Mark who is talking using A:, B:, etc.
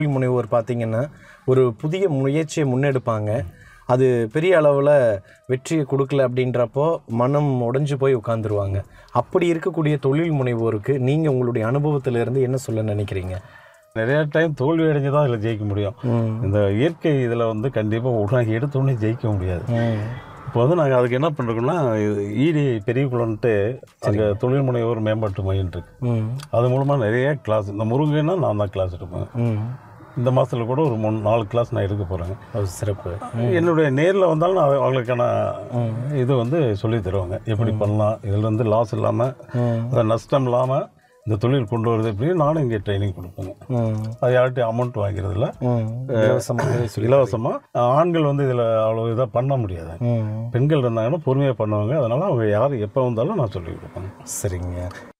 A: தொழில் முனைவோர் பார்த்தீங்கன்னா ஒரு புதிய முயற்சியை முன்னெடுப்பாங்க அது பெரிய அளவில் வெற்றியை கொடுக்கல அப்படின்றப்போ மனம் உடைஞ்சு போய் உட்காந்துருவாங்க அப்படி இருக்கக்கூடிய தொழில் முனைவோருக்கு நீங்கள் உங்களுடைய அனுபவத்திலிருந்து என்ன சொல்ல நினைக்கிறீங்க
B: நிறைய டைம் தோல்வி அடைஞ்சு தான் இதில் ஜெயிக்க முடியும் இந்த இயற்கை இதில் வந்து கண்டிப்பாக உடனே எடுத்தோடனே ஜெயிக்க முடியாது இப்போ வந்து நாங்கள் அதுக்கு என்ன பண்ணுறோம்னா ஈடி பெரிய குளம்ன்ட்டு அங்கே தொழில் முனைவோர் மேம்பாட்டு மையம் இருக்கு
A: ம்
B: அது மூலமாக நிறைய கிளாஸ் இந்த முருங்கைன்னா நான் தான் கிளாஸ் எடுப்பேன்
A: ம்
B: இந்த மாதத்தில் கூட ஒரு மூணு நாலு கிளாஸ் நான் எடுக்க போகிறேன்
A: அது சிறப்பு
B: என்னுடைய நேரில் வந்தாலும் நான் அது- அவங்களுக்கான இது வந்து சொல்லி தருவாங்க எப்படி பண்ணலாம் இதில் வந்து லாஸ் இல்லாமல் அதை நஷ்டம் இல்லாமல் இந்த தொழில் கொண்டு வருது எப்படி நானும் இங்கே ட்ரைனிங் கொடுப்பேங்க
A: ம்
B: அது யார்கிட்டையும் அமௌண்ட் வாங்கிறதில்ல
A: ம் இலவசமாகவே சொல்லி
B: இலவசமாக ஆண்கள் வந்து இதில் அவ்வளோ இதாக பண்ண முடியாது
A: ம்
B: பெண்கள் இருந்தாங்கன்னா பொறுமையாக பண்ணுவாங்க அதனால் அவங்க யார் எப்போ வந்தாலும் நான் சொல்லி கொடுப்பேன்
A: சரிங்க